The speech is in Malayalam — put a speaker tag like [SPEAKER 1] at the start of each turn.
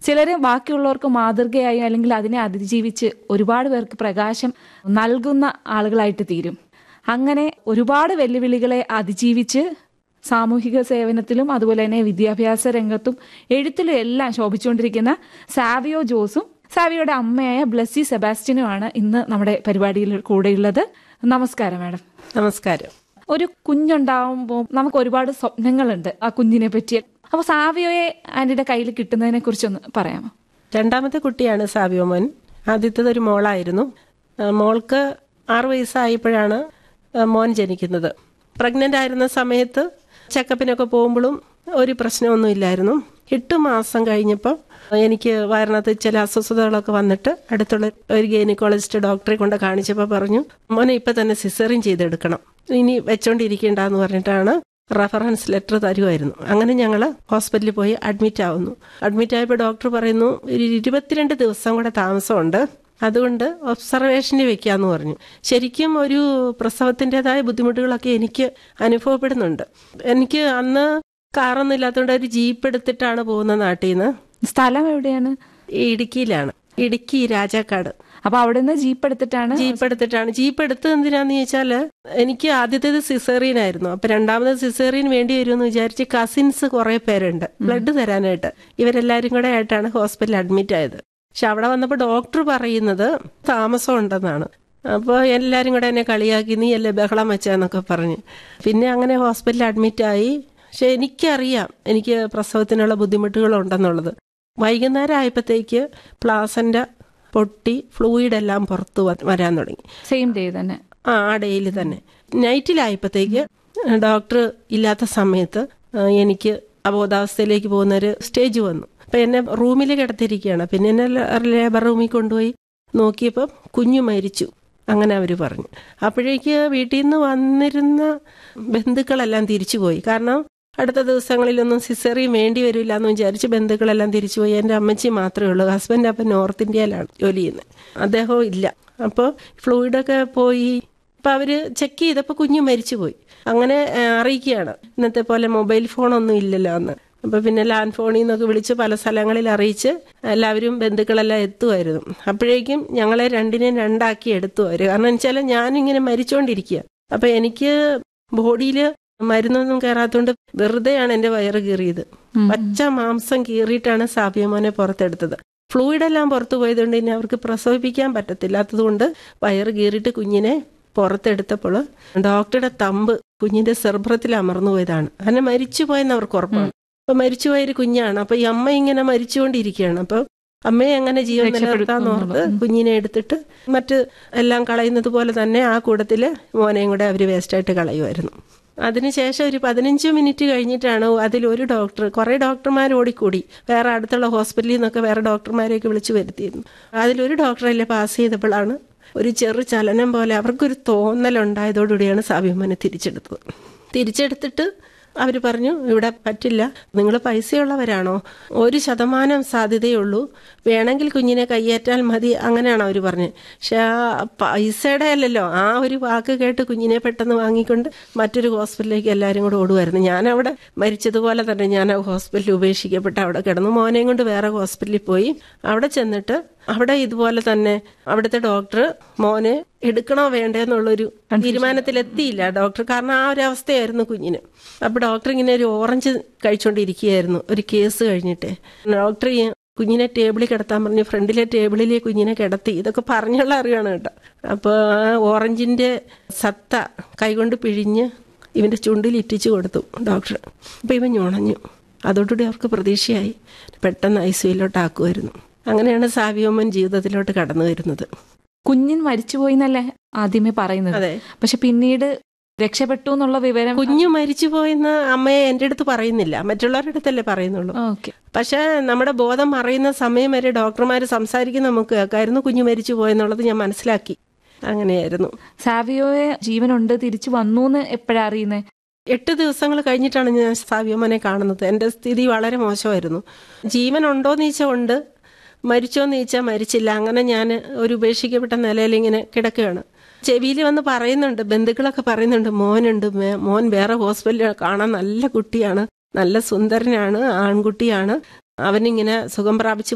[SPEAKER 1] ചിലര് ബാക്കിയുള്ളവർക്ക് മാതൃകയായി അല്ലെങ്കിൽ അതിനെ അതിജീവിച്ച് ഒരുപാട് പേർക്ക് പ്രകാശം നൽകുന്ന ആളുകളായിട്ട് തീരും അങ്ങനെ ഒരുപാട് വെല്ലുവിളികളെ അതിജീവിച്ച് സാമൂഹിക സേവനത്തിലും അതുപോലെ തന്നെ വിദ്യാഭ്യാസ രംഗത്തും എഴുത്തിലും എല്ലാം ശോഭിച്ചുകൊണ്ടിരിക്കുന്ന സാവിയോ ജോസും സാവിയോയുടെ അമ്മയായ ബ്ലസ്സി സെബാസ്റ്റ്യനുമാണ് ഇന്ന് നമ്മുടെ പരിപാടിയിൽ കൂടെയുള്ളത് നമസ്കാരം മാഡം
[SPEAKER 2] നമസ്കാരം
[SPEAKER 1] ഒരു കുഞ്ഞുണ്ടാവുമ്പോൾ നമുക്ക് ഒരുപാട് സ്വപ്നങ്ങളുണ്ട് ആ കുഞ്ഞിനെ പറ്റി അപ്പോൾ സാവിയോയെ ആന്റിയുടെ കയ്യിൽ കിട്ടുന്നതിനെ കുറിച്ചൊന്ന് പറയാമോ
[SPEAKER 2] രണ്ടാമത്തെ കുട്ടിയാണ് സാബിയോമോൻ ആദ്യത്തേത് ഒരു മോളായിരുന്നു ആ, മോൾക്ക് ആറ് വയസ്സായപ്പോഴാണ് ആ, മോൻ ജനിക്കുന്നത് പ്രഗ്നന്റ് ആയിരുന്ന സമയത്ത് ചെക്കപ്പിനൊക്കെ പോകുമ്പോഴും ഒരു പ്രശ്നമൊന്നും ഇല്ലായിരുന്നു എട്ട് മാസം കഴിഞ്ഞപ്പോൾ എനിക്ക് വയറിനകത്ത് ചില അസ്വസ്ഥതകളൊക്കെ വന്നിട്ട് അടുത്തുള്ള ഒരു ഗൈനക്കോളജിസ്റ്റ് ഡോക്ടറെ കൊണ്ട് കാണിച്ചപ്പോൾ പറഞ്ഞു മോനെ ഇപ്പം തന്നെ സിസറിൻ ചെയ്തെടുക്കണം ഇനി വെച്ചോണ്ടിരിക്കേണ്ടെന്ന് പറഞ്ഞിട്ടാണ് റെഫറൻസ് ലെറ്റർ തരുമായിരുന്നു അങ്ങനെ ഞങ്ങൾ ഹോസ്പിറ്റലിൽ പോയി അഡ്മിറ്റ് ആവുന്നു അഡ്മിറ്റ് ആയപ്പോൾ ഡോക്ടർ പറയുന്നു ഒരു ഇരുപത്തിരണ്ട് ദിവസം കൂടെ താമസമുണ്ട് അതുകൊണ്ട് ഒബ്സർവേഷനിൽ വെക്കാന്ന് പറഞ്ഞു ശരിക്കും ഒരു പ്രസവത്തിൻ്റെതായ ബുദ്ധിമുട്ടുകളൊക്കെ എനിക്ക് അനുഭവപ്പെടുന്നുണ്ട് എനിക്ക് അന്ന് കാറൊന്നും ഇല്ലാത്തതുകൊണ്ട് ഒരു ജീപ്പ് എടുത്തിട്ടാണ് പോകുന്നത് നാട്ടിൽ നിന്ന്
[SPEAKER 1] സ്ഥലം എവിടെയാണ്
[SPEAKER 2] ഇടുക്കിയിലാണ് ഇടുക്കി രാജാക്കാട്
[SPEAKER 1] അപ്പൊ അവിടെ നിന്ന് ജീപ്പ് എടുത്തിട്ടാണ്
[SPEAKER 2] ജീപ്പ് എടുത്തിട്ടാണ് ജീപ്പ് എടുത്തത് എന്തിനാന്ന് ചോദിച്ചാല് എനിക്ക് ആദ്യത്തേത് സിസേറിയൻ ആയിരുന്നു അപ്പൊ രണ്ടാമത് സിസേറിയൻ വേണ്ടി വരുമെന്ന് വിചാരിച്ച് കസിൻസ് കുറെ പേരുണ്ട് ബ്ലഡ് തരാനായിട്ട് ഇവരെല്ലാരും കൂടെ ആയിട്ടാണ് ഹോസ്പിറ്റലിൽ അഡ്മിറ്റ് ആയത് പക്ഷെ അവിടെ വന്നപ്പോൾ ഡോക്ടർ പറയുന്നത് താമസം ഉണ്ടെന്നാണ് അപ്പോൾ എല്ലാരും കൂടെ എന്നെ കളിയാക്കി നീ അല്ലേ ബഹളം വെച്ചാന്നൊക്കെ പറഞ്ഞ് പിന്നെ അങ്ങനെ ഹോസ്പിറ്റലിൽ അഡ്മിറ്റ് ആയി പക്ഷെ എനിക്കറിയാം എനിക്ക് പ്രസവത്തിനുള്ള ബുദ്ധിമുട്ടുകളുണ്ടെന്നുള്ളത് വൈകുന്നേരം ആയപ്പോഴത്തേക്ക് പ്ലാസന്റെ പൊട്ടി ഫ്ലൂയിഡ് എല്ലാം പുറത്ത് വ- വരാൻ തുടങ്ങി
[SPEAKER 1] സെയിം ഡേ തന്നെ
[SPEAKER 2] ആ ആ ഡേയിൽ തന്നെ നൈറ്റിലായപ്പോഴത്തേക്ക് ഡോക്ടർ ഇല്ലാത്ത സമയത്ത് ആ, എനിക്ക് അബോധാവസ്ഥയിലേക്ക് പോകുന്ന ഒരു സ്റ്റേജ് വന്നു അപ്പൊ എന്നെ റൂമിൽ കിടത്തിരിക്കുകയാണ് പിന്നെ എന്നെ ലേബർ റൂമിൽ കൊണ്ടുപോയി നോക്കിയപ്പോൾ കുഞ്ഞു മരിച്ചു അങ്ങനെ അവർ പറഞ്ഞു അപ്പോഴേക്ക് വീട്ടിൽ നിന്ന് വന്നിരുന്ന ബന്ധുക്കളെല്ലാം തിരിച്ചുപോയി കാരണം അടുത്ത ദിവസങ്ങളിലൊന്നും സിസറിയും വേണ്ടി വരില്ല എന്ന് വിചാരിച്ച് ബന്ധുക്കളെല്ലാം തിരിച്ചുപോയി എൻ്റെ അമ്മച്ചി മാത്രമേ ഉള്ളൂ ഹസ്ബൻഡ് അപ്പം നോർത്ത് ഇന്ത്യയിലാണ് ജോലി ചെയ്യുന്നത് അദ്ദേഹവും ഇല്ല അപ്പോൾ ഫ്ലൂയിഡൊക്കെ പോയി അപ്പം അവർ ചെക്ക് ചെയ്തപ്പോൾ കുഞ്ഞു മരിച്ചുപോയി അങ്ങനെ ആ, അറിയിക്കുകയാണ് ഇന്നത്തെ പോലെ മൊബൈൽ ഫോണൊന്നും ഇല്ലല്ലോ അന്ന് അപ്പോൾ പിന്നെ ലാൻഡ് ഫോണിൽ നിന്നൊക്കെ വിളിച്ച് പല സ്ഥലങ്ങളിൽ അറിയിച്ച് എല്ലാവരും ബന്ധുക്കളെല്ലാം എത്തുമായിരുന്നു അപ്പോഴേക്കും ഞങ്ങളെ രണ്ടിനെയും രണ്ടാക്കി എടുത്തു അവർ കാരണം വെച്ചാൽ ഞാനിങ്ങനെ മരിച്ചുകൊണ്ടിരിക്കുക അപ്പം എനിക്ക് ബോഡിയിൽ മരുന്നൊന്നും കയറാത്തോണ്ട് വെറുതെയാണ് എൻ്റെ വയറ് കീറിയത് പച്ച മാംസം കീറിയിട്ടാണ് സാബിയമോനെ പുറത്തെടുത്തത് ഫ്ലൂയിഡ് എല്ലാം പുറത്തു പോയതുകൊണ്ട് ഇനി അവർക്ക് പ്രസവിപ്പിക്കാൻ പറ്റത്തില്ലാത്തതുകൊണ്ട് വയറ് കീറിയിട്ട് കുഞ്ഞിനെ പുറത്തെടുത്തപ്പോൾ ഡോക്ടറുടെ തമ്പ് കുഞ്ഞിന്റെ സെർബ്രത്തിൽ അമർന്നു പോയതാണ് അങ്ങനെ മരിച്ചു പോയെന്ന് അവർക്ക് ഉറപ്പാണ് അപ്പൊ മരിച്ചുപോയൊരു കുഞ്ഞാണ് അപ്പൊ ഈ അമ്മ ഇങ്ങനെ മരിച്ചുകൊണ്ടിരിക്കുകയാണ് അപ്പൊ അമ്മയെ എങ്ങനെ ജീവൻ നിലനിർത്താന്ന് ഓർത്ത് കുഞ്ഞിനെ എടുത്തിട്ട് മറ്റ് എല്ലാം കളയുന്നത് പോലെ തന്നെ ആ കൂടത്തില് മോനെയും കൂടെ അവര് വേസ്റ്റായിട്ട് കളയുമായിരുന്നു അതിനുശേഷം ഒരു പതിനഞ്ച് മിനിറ്റ് കഴിഞ്ഞിട്ടാണ് അതിൽ ഒരു ഡോക്ടർ കുറെ ഡോക്ടർമാർ ഓടിക്കൂടി വേറെ അടുത്തുള്ള ഹോസ്പിറ്റലിൽ നിന്നൊക്കെ വേറെ ഡോക്ടർമാരെയൊക്കെ വിളിച്ചു വരുത്തിയിരുന്നു അതിലൊരു ഡോക്ടറല്ലേ പാസ് ചെയ്തപ്പോഴാണ് ഒരു ചെറു ചലനം പോലെ അവർക്കൊരു തോന്നലുണ്ടായതോടുകൂടിയാണ് സാബിയമ്മനെ തിരിച്ചെടുത്തത് തിരിച്ചെടുത്തിട്ട് അവർ പറഞ്ഞു ഇവിടെ പറ്റില്ല നിങ്ങൾ പൈസയുള്ളവരാണോ ഒരു ശതമാനം സാധ്യതയുള്ളൂ വേണമെങ്കിൽ കുഞ്ഞിനെ കയ്യേറ്റാൽ മതി അങ്ങനെയാണ് അവർ പറഞ്ഞത് പക്ഷെ ആ പൈസയുടെ അല്ലല്ലോ ആ ഒരു വാക്ക് കേട്ട് കുഞ്ഞിനെ പെട്ടെന്ന് വാങ്ങിക്കൊണ്ട് മറ്റൊരു ഹോസ്പിറ്റലിലേക്ക് എല്ലാവരും കൂടെ ഓടുമായിരുന്നു ഞാൻ അവിടെ മരിച്ചതുപോലെ തന്നെ ഞാൻ ആ ഹോസ്പിറ്റലിൽ ഉപേക്ഷിക്കപ്പെട്ട് അവിടെ കിടന്നു മോനെയും കൊണ്ട് വേറെ ഹോസ്പിറ്റലിൽ പോയി അവിടെ ചെന്നിട്ട് അവിടെ ഇതുപോലെ തന്നെ അവിടുത്തെ ഡോക്ടർ മോനെ എടുക്കണോ വേണ്ടേ എന്നുള്ളൊരു തീരുമാനത്തിലെത്തിയില്ല ഡോക്ടർ കാരണം ആ ഒരു അവസ്ഥയായിരുന്നു കുഞ്ഞിന് അപ്പൊ ഡോക്ടർ ഇങ്ങനെ ഒരു ഓറഞ്ച് കഴിച്ചുകൊണ്ടിരിക്കുകയായിരുന്നു ഒരു കേസ് കഴിഞ്ഞിട്ട് ഡോക്ടർ ഈ കുഞ്ഞിനെ ടേബിളിൽ കിടത്താൻ പറഞ്ഞു ഫ്രണ്ടിലെ ടേബിളിലെ കുഞ്ഞിനെ കിടത്തി ഇതൊക്കെ പറഞ്ഞുള്ള അറിവാണ് കേട്ടോ അപ്പോൾ ആ ഓറഞ്ചിന്റെ സത്ത കൈകൊണ്ട് പിഴിഞ്ഞ് ഇവന്റെ ചുണ്ടിൽ ഇറ്റിച്ചു കൊടുത്തു ഡോക്ടർ അപ്പൊ ഇവൻ ഞുണഞ്ഞു അതോടുകൂടി അവർക്ക് പ്രതീക്ഷയായി പെട്ടെന്ന് ഐ സിയിലോട്ടാക്കുമായിരുന്നു അങ്ങനെയാണ് സാവിയോമൻ ജീവിതത്തിലോട്ട് കടന്നു വരുന്നത്
[SPEAKER 1] കുഞ്ഞിൻ മരിച്ചുപോയി എന്നല്ലേ ആദ്യമേ പറയുന്നത്
[SPEAKER 2] അതെ
[SPEAKER 1] പക്ഷെ പിന്നീട് രക്ഷപ്പെട്ടു എന്നുള്ള വിവരം
[SPEAKER 2] കുഞ്ഞു മരിച്ചുപോയെന്ന് അമ്മയെ എൻ്റെ അടുത്ത് പറയുന്നില്ല മറ്റുള്ളവരുടെ അടുത്തല്ലേ പറയുന്നുള്ളൂ
[SPEAKER 1] ഓക്കെ
[SPEAKER 2] പക്ഷെ നമ്മുടെ ബോധം മറയുന്ന സമയം വരെ ഡോക്ടർമാർ സംസാരിക്കുന്ന നമുക്ക് കേൾക്കായിരുന്നു കുഞ്ഞു മരിച്ചു പോയെന്നുള്ളത് ഞാൻ മനസ്സിലാക്കി അങ്ങനെയായിരുന്നു
[SPEAKER 1] സാവിയോയെ ജീവനുണ്ട് തിരിച്ചു വന്നു എന്ന് എപ്പോഴാ അറിയുന്നേ
[SPEAKER 2] എട്ട് ദിവസങ്ങൾ കഴിഞ്ഞിട്ടാണ് ഞാൻ സാവ്യമനെ കാണുന്നത് എൻ്റെ സ്ഥിതി വളരെ മോശമായിരുന്നു ജീവൻ ഉണ്ടോന്ന് ചോദിച്ചാൽ ഉണ്ട് മരിച്ചോന്ന് ചോദിച്ചാൽ മരിച്ചില്ല അങ്ങനെ ഞാൻ ഒരു ഉപേക്ഷിക്കപ്പെട്ട നിലയിൽ ഇങ്ങനെ കിടക്കുകയാണ് ചെവിയിൽ വന്ന് പറയുന്നുണ്ട് ബന്ധുക്കളൊക്കെ പറയുന്നുണ്ട് മോനുണ്ട് മേ- മോൻ വേറെ ഹോസ്പിറ്റലിൽ കാണാൻ നല്ല കുട്ടിയാണ് നല്ല സുന്ദരനാണ് ആൺകുട്ടിയാണ് അവനിങ്ങനെ സുഖം പ്രാപിച്ച്